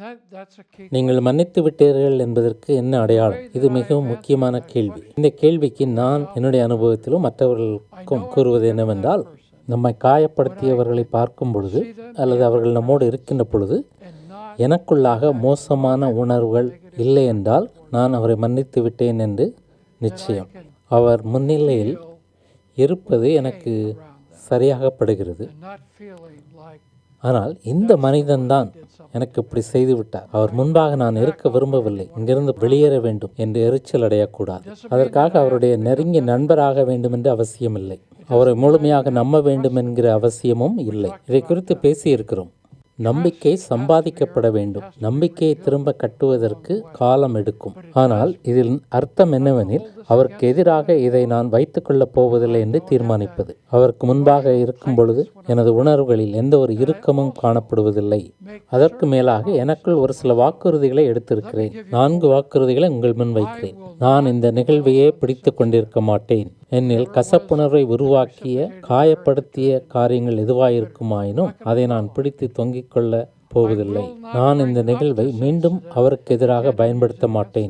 That, that's a key. நீங்கள் மன்னித்து விட்டீர்கள் என்பதற்கு என்ன அடையாளம் இது மிகவும் முக்கியமான கேள்வி இந்த கேள்விக்கு நான் என்னுடைய அனுபவத்திலும் மற்றவர்களுக்கும் கூறுவது என்னவென்றால் நம்மை காயப்படுத்தியவர்களை பார்க்கும் பொழுது அல்லது அவர்கள் நம்மோடு இருக்கின்ற பொழுது And not எனக்குள்ளாக மோசமான உணர்வுகள் இல்லை என்றால் நான் அவரை மன்னித்து விட்டேன் என்று நிச்சயம் அவர் முன்னிலையில் இருப்பது எனக்கு சரியாகப்படுகிறது and not feeling like ஆனால் இந்த மனிதன்தான் எனக்கு இப்படி செய்து விட்டார் அவர் முன்பாக நான் இருக்க விரும்பவில்லை இங்கிருந்து வெளியேற வேண்டும் என்று எரிச்சல் அடையக்கூடாது அதற்காக அவருடைய நெருங்கிய நண்பராக வேண்டும் என்று அவசியமில்லை அவரை முழுமையாக நம்ப வேண்டும் என்கிற அவசியமும் இல்லை இதை குறித்து பேசியிருக்கிறோம் நம்பிக்கை சம்பாதிக்கப்பட வேண்டும் நம்பிக்கையை திரும்ப கட்டுவதற்கு காலம் எடுக்கும் ஆனால் இதில் அர்த்தம் என்னவெனில் அவருக்கு எதிராக இதை நான் வைத்துக் கொள்ளப் போவதில்லை என்று தீர்மானிப்பது அவருக்கு முன்பாக இருக்கும் பொழுது எனது உணர்வுகளில் எந்த ஒரு இறுக்கமும் காணப்படுவதில்லை அதற்கு மேலாக எனக்குள் ஒரு சில வாக்குறுதிகளை எடுத்திருக்கிறேன் நான்கு வாக்குறுதிகளை உங்கள் முன் வைக்கிறேன் நான் இந்த நிகழ்வையே பிடித்து கொண்டிருக்க மாட்டேன் என்னில் கசப்புணர்வை உருவாக்கிய காயப்படுத்திய காரியங்கள் எதுவாயிருக்குமாயினும் அதை நான் பிடித்து தொங்கிக் கொள்ள போவதில்லை நான் இந்த நிகழ்வை மீண்டும் அவருக்கு எதிராக பயன்படுத்த மாட்டேன்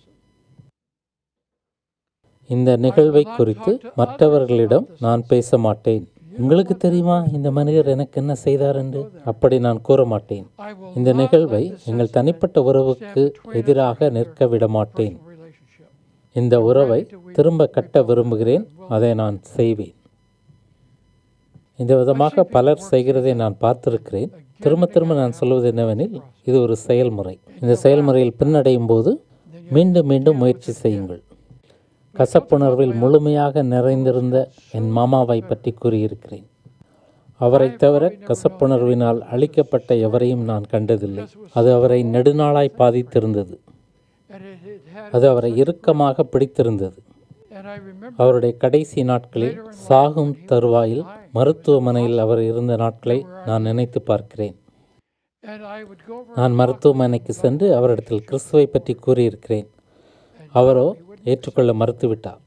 இந்த நிகழ்வை குறித்து மற்றவர்களிடம் நான் பேச மாட்டேன் உங்களுக்கு தெரியுமா இந்த மனிதர் எனக்கு என்ன செய்தார் என்று அப்படி நான் கூற மாட்டேன் I will இந்த நிகழ்வை எங்கள் தனிப்பட்ட உறவுக்கு எதிராக நிற்க விட மாட்டேன் relationship. இந்த உறவை திரும்ப கட்ட விரும்புகிறேன் அதை நான் செய்வேன் இந்த விதமாக பலர் செய்கிறதை நான் பார்த்திருக்கிறேன் திரும்ப திரும்ப நான் சொல்வது என்னவெனில் இது ஒரு செயல்முறை இந்த செயல்முறையில் பின்னடையும் போது மீண்டும் மீண்டும் முயற்சி செய்யுங்கள் கசப்புணர்வில் முழுமையாக நிறைந்திருந்த என் மாமாவை பற்றி கூறியிருக்கிறேன் அவரை தவிர கசப்புணர்வினால் அழிக்கப்பட்ட எவரையும் நான் கண்டதில்லை அது அவரை நெடுநாளாய் பாதித்திருந்தது And it, it had, அது அவரை இறுக்கமாக பிடித்திருந்தது and I remember அவருடைய கடைசி நாட்களில் சாகும் தருவாயில் மருத்துவமனையில் அவர் இருந்த நாட்களை நான் நினைத்து பார்க்கிறேன் and I would go over நான் மருத்துவமனைக்கு சென்று அவரிடத்தில் கிறிஸ்துவை பற்றி கூறியிருக்கிறேன் அவரோ ஏற்றுக்கொள்ள மறுத்துவிட்டார்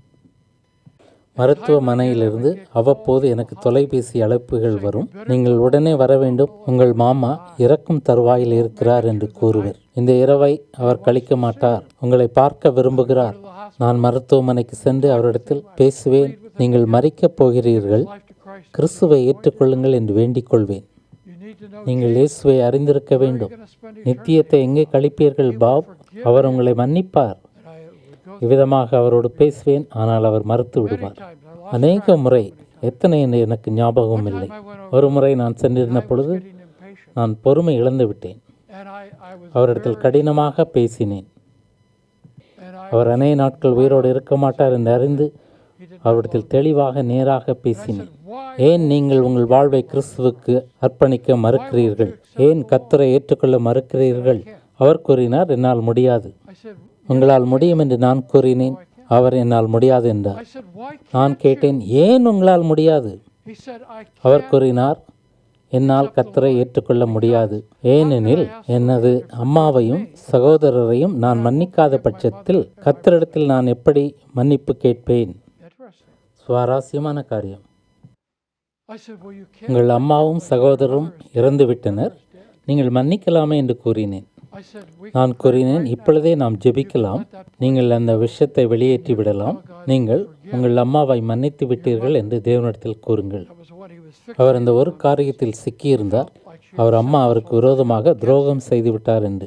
மருத்துவமனையிலிருந்து அவ்வப்போது எனக்கு தொலைபேசி அழைப்புகள் வரும் நீங்கள் உடனே வர வேண்டும் உங்கள் மாமா இறக்கும் தருவாயில் இருக்கிறார் என்று கூறுவர் இந்த இரவை அவர் கழிக்க மாட்டார் உங்களை பார்க்க விரும்புகிறார் நான் மருத்துவமனைக்கு சென்று அவரிடத்தில் பேசுவேன் நீங்கள் மறிக்கப் போகிறீர்கள் life to Christ. கிறிஸ்துவை ஏற்றுக்கொள்ளுங்கள் என்று வேண்டிக் கொள்வேன் You need to know நீங்கள் இயேசுவை அறிந்திருக்க வேண்டும் going to spend it. நித்தியத்தை எங்கே கழிப்பீர்கள் பாப் அவர் உங்களை மன்னிப்பார் And I would go இவ்விதமாக அவரோடு பேசுவேன் ஆனால் அவர் மறுத்து விடுவார் times. I lost அநேக முறை எத்தனை என்று எனக்கு ஞாபகம் இல்லை ஒரு முறை நான் சென்றிருந்த பொழுது getting impatient. நான் பொறுமை இழந்து விட்டேன் And I, I was அவரிடத்தில் கடினமாக பேசினேன் and I அவர் அநேக நாட்கள் உயிரோடு இருக்க மாட்டார் என்று அறிந்து he did அவரிடத்தில் தெளிவாக நேராக பேசினேன் why ஏன் நீங்கள் உங்கள் வாழ்வை கிறிஸ்துவுக்கு அர்ப்பணிக்க மறுக்கிறீர்கள் ஏன் கத்தரை ஏற்றுக்கொள்ள மறுக்கிறீர்கள் அவர் கூறினார் என்னால் முடியாது I said உங்களால் முடியும் என்று நான் கூறினேன் அவர் என்னால் முடியாது என்றார் I said why நான் கேட்டேன் ஏன் உங்களால் முடியாது he said I அவர் கூறினார் என்னால் கத்தரை ஏற்றுக்கொள்ள முடியாது ஏனெனில் எனது அம்மாவையும் சகோதரரையும் நான் மன்னிக்காத பட்சத்தில் கத்தரிடத்தில் நான் எப்படி மன்னிப்பு கேட்பேன் interesting. சுவாரஸ்யமான காரியம் I said well you can't உங்கள் அம்மாவும் சகோதரரும் இறந்துவிட்டனர் நீங்கள் மன்னிக்கலாமே என்று கூறினேன் I said we நான் கூறினேன் இப்பொழுதே நாம் ஜெபிக்கலாம் நீங்கள் அந்த விஷயத்தை வெளியேற்றி விடலாம் நீங்கள் உங்கள் அம்மாவை மன்னித்து விட்டீர்கள் என்று தேவனிடத்தில் கூறுங்கள் that was what he was fixing அவர் அந்த ஒரு காரியத்தில் சிக்கியிருந்தார் அவர் அம்மா அவருக்கு விரோதமாக துரோகம் செய்து விட்டார் என்று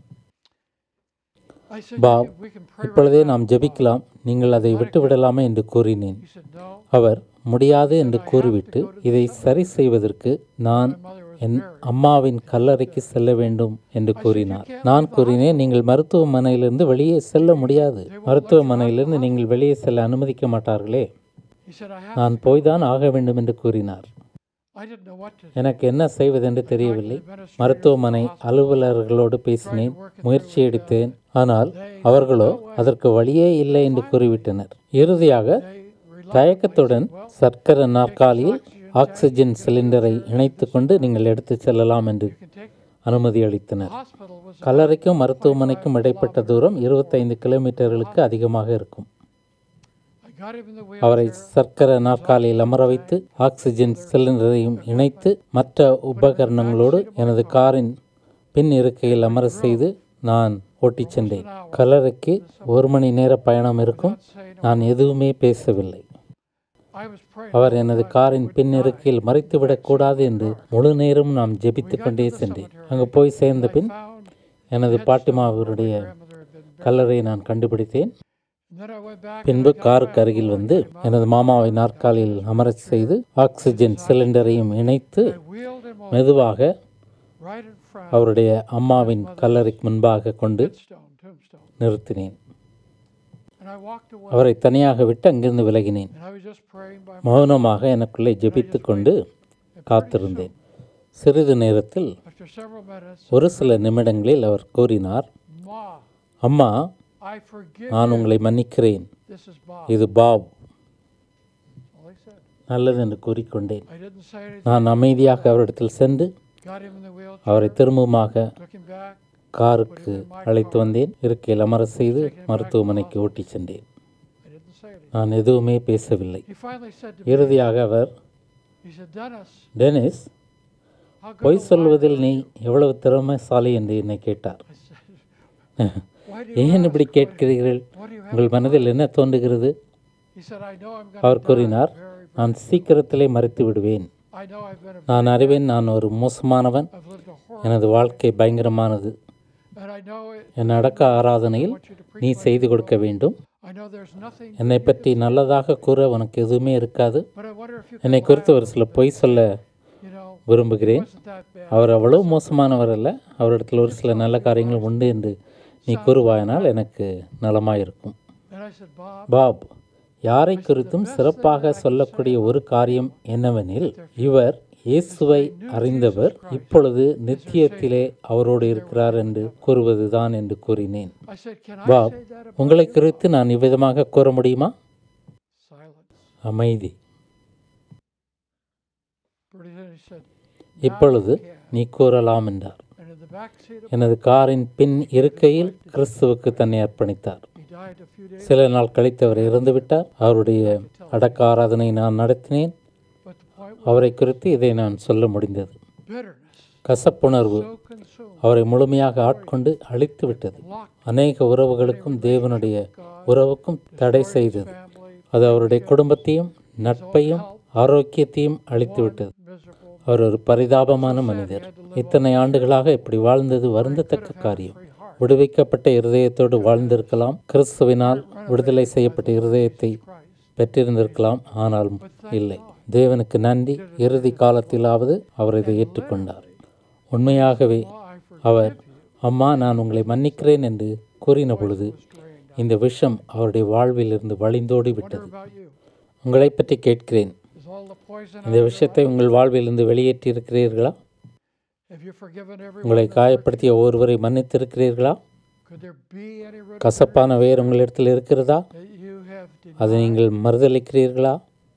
I said Bob we can pray இப்பொழுதே நாம் ஜெபிக்கலாம் நீங்கள் அதை விட்டு விடலாமே என்று கூறினேன் he said no அவர் முடியாது என்று கூறிவிட்டு இதை சரி செய்வதற்கு நான் என் அம்மாவின் கல்லறைக்கு செல்ல வேண்டும் என்று கூறினார் நான் கூறினேன் நீங்கள் மருத்துவமனையிலிருந்து வெளியே செல்ல முடியாது மருத்துவமனையிலிருந்து நீங்கள் வெளியே செல்ல அனுமதிக்க மாட்டார்களே he said I have நான் போய்தான் ஆக வேண்டும் என்று கூறினார் I didn't know what to do எனக்கு என்ன செய்வதென்று தெரியவில்லை மருத்துவமனை அலுவலர்களோடு பேசினேன் முயற்சி எடுத்தேன் ஆனால் அவர்களோ அதற்கு வழியே இல்லை என்று கூறிவிட்டனர் இறுதியாக they தயக்கத்துடன் சர்க்கரை நாற்காலியில் ஆக்சிஜன் சிலிண்டரை இணைத்துக் கொண்டு நீங்கள் எடுத்துச் செல்லலாம் என்று can take அனுமதி அளித்தனர் hospital was கல்லறைக்கும் மருத்துவமனைக்கும் இடைப்பட்ட தூரம் 25 கிலோமீட்டர்களுக்கு அதிகமாக இருக்கும் I got him in the wheel அவரை சர்க்கரை நாற்காலியில் அமர வைத்து ஆக்சிஜன் சிலிண்டரையும் இணைத்து மற்ற உபகரணங்களோடு எனது காரின் பின் இருக்கையில் அமர செய்து நான் ஓட்டிச் சென்றேன் கல்லறைக்கு ஒரு மணி நேர பயணம் இருக்கும் Not saying நான் எதுவுமே பேசவில்லை I was praying. அவர் எனது காரின் பின் இருக்கையில் மறைத்துவிடக் கூடாது என்று முழு நேரம் நாம் ஜெபித்துக் கொண்டே சென்றேன் அங்கு போய் சேர்ந்த பின் Found எனது பாட்டிமாவருடைய grandmother had been buried. கல்லறை நான் கண்டுபிடித்தேன் And then I went back. பின்பு காருக்கு அருகில் வந்து எனது மாமாவை நாற்காலியில் அமரச் செய்து ஆக்சிஜன் சிலிண்டரையும் இணைத்து I wheeled him over மெதுவாக right in front அவருடைய அம்மாவின் கல்லறைக்கு முன்பாக கொண்டு headstone, tombstone. நிறுத்தினேன் And I walked away. அவரை தனியாக விட்டு அங்கிருந்து விலகினேன் And I was just praying by my மௌனமாக எனக்குள்ளே ஜெபித்து கொண்டு காத்திருந்தேன் சிறிது நேரத்தில் After several minutes, ஒரு சில நிமிடங்களில் அவர் கூறினார் Ma, அம்மா I forgive நான் you. உங்களை மன்னிக்கிறேன் This is Bob. இது பாப் All he said. நல்லது என்று கூறிக்கொண்டேன் I didn't say anything. நான் அமைதியாக அவரிடத்தில் சென்று Got him in the wheelchair. அவரை திரும்பமாக Took him back. காருக்கு அழைத்து வந்தேன் இருக்கையில் அமர செய்து மருத்துவமனைக்கு ஓட்டிச் சென்றேன் I didn't say anything. நான் எதுவுமே பேசவில்லை He finally said to me, இறுதியாக அவர் he said, Dennis, Dennis how good பொய் a சொல்வதில் நீ எவ்வளவு திறமைசாலி என்று என்னை கேட்டார் I said, why do you ஏன் ask? இப்படி கேட்கிறீர்கள் What do you have? உங்கள் மனதில் என்ன தோன்றுகிறது He said, I know I'm going our to die கூறினார் very, very நான் சீக்கிரத்திலே மறித்து விடுவேன் I know I've been a, நான் அறிவேன் நான் ஒரு மோசமானவன் I've lived a horrible எனது வாழ்க்கை பயங்கரமானது and I know it, என் அடக்க ஆராதனையில் want you to preach நீ செய்து கொடுக்க வேண்டும் I know there's nothing என்னை பற்றி நல்லதாக கூற உனக்கு எதுவுமே இருக்காது but I wonder if you என்னை could குறித்து ஒரு சில பொய் சொல்ல you know விரும்புகிறேன் wasn't that bad அவர் அவ்வளவு மோசமானவர் அல்ல அவரிடத்தில் ஒரு சில நல்ல காரியங்கள் உண்டு என்று நீ கூறுவாயினால் எனக்கு நலமாயிருக்கும் and I said Bob Bob யாரை குறித்தும் சிறப்பாக சொல்லக்கூடிய ஒரு காரியம் என்னவெனில் இவர் இயேசுவை அறிந்தவர் இப்பொழுது நித்தியத்திலே அவரோடு இருக்கிறார் என்று கூறுவதுதான் என்று கூறினேன் I said can I Bob say that about உங்களை குறித்து நான் இவ்விதமாக கூற முடியுமா silence அமைதி pretty soon he said இப்பொழுது நீ கூறலாம் என்றார் and in the back seat of எனது காரின் பின் இருக்கையில் கிறிஸ்துவுக்கு தன்னை அர்ப்பணித்தார் he died a few days சில நாள் கழித்து அவர் இறந்துவிட்டார் அவருடைய அடக்க ஆராதனை நான் நடத்தினேன் but the point was அவரை குறித்து இதை நான் சொல்ல முடிந்தது bitterness கசப்புணர்வு so consumed அவரை முழுமையாக ஆட்கொண்டு அழித்து விட்டது locked அநேக உறவுகளுக்கும் தேவனுடைய உறவுக்கும் தடை செய்தது family அது அவருடைய குடும்பத்தையும் நட்பையும் ஆரோக்கியத்தையும் அழித்து விட்டது miserable அவர் ஒரு பரிதாபமான மனிதர் இத்தனை ஆண்டுகளாக இப்படி வாழ்ந்தது வருந்தத்தக்க காரியம் free heart விடுவிக்கப்பட்ட இருதயத்தோடு வாழ்ந்திருக்கலாம் கிறிஸ்துவினால் விடுதலை செய்யப்பட்ட இருதயத்தை Christ பெற்றிருந்திருக்கலாம் ஆனால் இல்லை தேவனுக்கு நன்றி இறுதி காலத்திலாவது அவர் இதை ஏற்றுக்கொண்டார் உண்மையாகவே I forgive அவர் அம்மா நான் உங்களை மன்னிக்கிறேன் என்று கூறின பொழுது strained இந்த விஷம் அவருடைய வாழ்வில் இருந்து வழிந்தோடி விட்டது about you உங்களை பற்றி கேட்கிறேன் is all the poison இந்த விஷயத்தை உங்கள் வாழ்விலிருந்து வெளியேற்றி இருக்கிறீர்களா have you forgiven everyone உங்களை காயப்படுத்திய ஒருவரை மன்னித்திருக்கிறீர்களா could there be any root கசப்பான வேர் உங்களிடத்தில் இருக்கிறதா that you have denied அதை நீங்கள் மறுதளிக்கிறீர்களா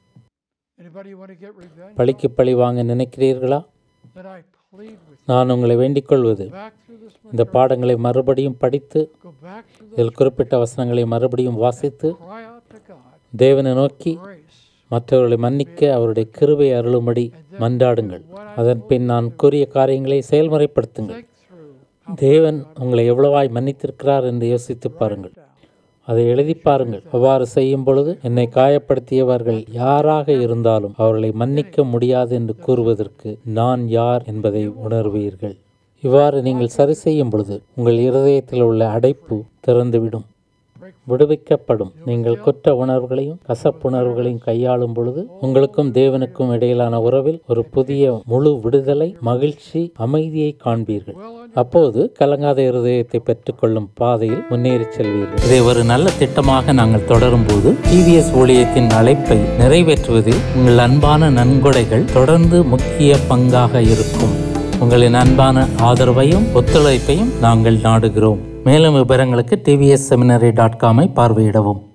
anybody you want to get revenge பழிக்கு பழி வாங்க நினைக்கிறீர்களா then I plead with நான் உங்களை வேண்டிக் கொள்வது you back through this இந்த பாடங்களை மறுபடியும் படித்து go back through this இதில் குறிப்பிட்ட வசனங்களை மறுபடியும் வாசித்து cry out to God தேவனை நோக்கி grace மற்றவர்களை மன்னிக்க அவருடைய கிருபை அருளும்படி மன்றாடுங்கள் அதன் பின் நான் கூறிய காரியங்களை செயல்முறைப்படுத்துங்கள் think through தேவன் உங்களை எவ்வளவாய் மன்னித்திருக்கிறார் என்று யோசித்து பாருங்கள் down அதை எழுதி பாருங்கள் அவ்வாறு செய்யும் பொழுது என்னை காயப்படுத்தியவர்கள் யாராக இருந்தாலும் அவர்களை மன்னிக்க முடியாது என்று கூறுவதற்கு நான் யார் என்பதை உணர்வீர்கள் இவ்வாறு நீங்கள் சரி செய்யும் பொழுது உங்கள் இருதயத்தில் உள்ள அடைப்பு திறந்துவிடும் விடுவிக்கப்படும் நீங்கள் குற்ற உணர்வுகளையும் கசப்புணர்வுகளையும் கையாளும் பொழுது உங்களுக்கும் தேவனுக்கும் இடையிலான உறவில் ஒரு புதிய முழு விடுதலை மகிழ்ச்சி அமைதியை காண்பீர்கள் அப்போது கலங்காத இருதயத்தை பெற்றுக்கொள்ளும் பாதையில் முன்னேறி செல்வீர்கள் இதை ஒரு நல்ல திட்டமாக நாங்கள் தொடரும் போது டிவிஎஸ் ஊழியத்தின் அழைப்பை நிறைவேற்றுவதில் உங்கள் அன்பான நன்கொடைகள் தொடர்ந்து முக்கிய பங்காக இருக்கும் உங்களின் அன்பான ஆதரவையும் ஒத்துழைப்பையும் நாங்கள் நாடுகிறோம் மேலும் விவரங்களுக்கு டிவிஎஸ் செமினரி டாட் காமை பார்வையிடவும்